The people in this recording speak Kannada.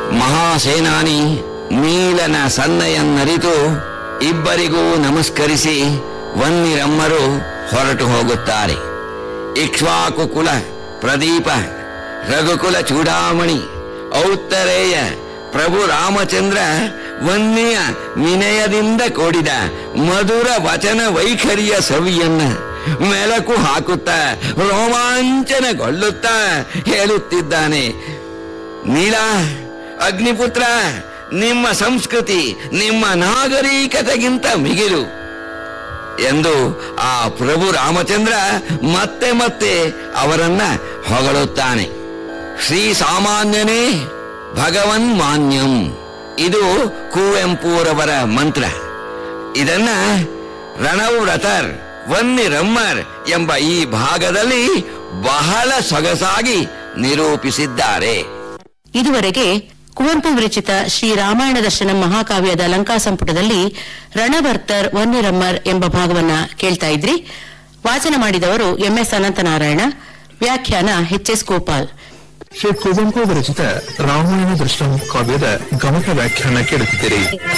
ಮಹಾಸೇನಾನಿ ನೀಲನ ಸನ್ನೆಯನ್ನರಿತು ಇಬ್ಬರಿಗೂ ನಮಸ್ಕರಿಸಿ ವನ್ನಿರಮ್ಮರು ಹೊರಟು ಹೋಗುತ್ತಾರೆ ಇಕ್ಷ್ವಾಕು ಕುಲ ಪ್ರದೀಪ ರಘುಕುಲ ಚೂಡಾಮಣಿ ಔತ್ತರೇಯ ಪ್ರಭು ರಾಮಚಂದ್ರ ವನ್ನಿಯ ವಿನಯದಿಂದ ಕೂಡಿದ ಮಧುರ ವಚನ ವೈಖರಿಯ ಸವಿಯನ್ನ ಮೆಲಕು ಹಾಕುತ್ತಾ ರೋಮಾಂಚನಗೊಳ್ಳುತ್ತಾ ಹೇಳುತ್ತಿದ್ದಾನೆ ನೀಲ ಅಗ್ನಿಪುತ್ರ ನಿಮ್ಮ ಸಂಸ್ಕೃತಿ ನಿಮ್ಮ ನಾಗರಿಕತೆಗಿಂತ ಮಿಗಿಲು ಎಂದು ಆ ಪ್ರಭು ರಾಮಚಂದ್ರ ಮತ್ತೆ ಮತ್ತೆ ಅವರನ್ನ ಹೊಗಳುತ್ತಾನೆ ಶ್ರೀ ಸಾಮಾನ್ಯನೇ ಭಗವನ್ ಮಾನ್ಯಂ ಇದು ಕುವೆಂಪುರವರ ಮಂತ್ರ ಇದನ್ನ ರಣವ್ರತರ್ ವನ್ನಿರಮ್ಮರ್ ಎಂಬ ಈ ಭಾಗದಲ್ಲಿ ಬಹಳ ಸೊಗಸಾಗಿ ನಿರೂಪಿಸಿದ್ದಾರೆ ಇದುವರೆಗೆ ಕುವೆಂಪು ವಿರಚಿತ ಶ್ರೀ ರಾಮಾಯಣ ದರ್ಶನ ಮಹಾಕಾವ್ಯದ ಲಂಕಾ ಸಂಪುಟದಲ್ಲಿ ರಣವರ್ತರ್ ವನ್ನಿರಮ್ಮರ್ ಎಂಬ ಭಾಗವನ್ನ ಕೇಳ್ತಾ ಇದ್ರಿ ವಾಚನ ಮಾಡಿದವರು ಎಂಎಸ್ ಅನಂತನಾರಾಯಣ ವ್ಯಾಖ್ಯಾನ ಎಚ್ ಗೋಪಾಲ್ ಶ್ರೀ ಕುವೆಂಪು ವಿರಚಿತ ರಾಮಾಯಣ ದರ್ಶನ ಕಾವ್ಯದ ಗಮಕ ವ್ಯಾಖ್ಯಾನ ಕೇಳುತ್ತಿದ್ದೀರಿ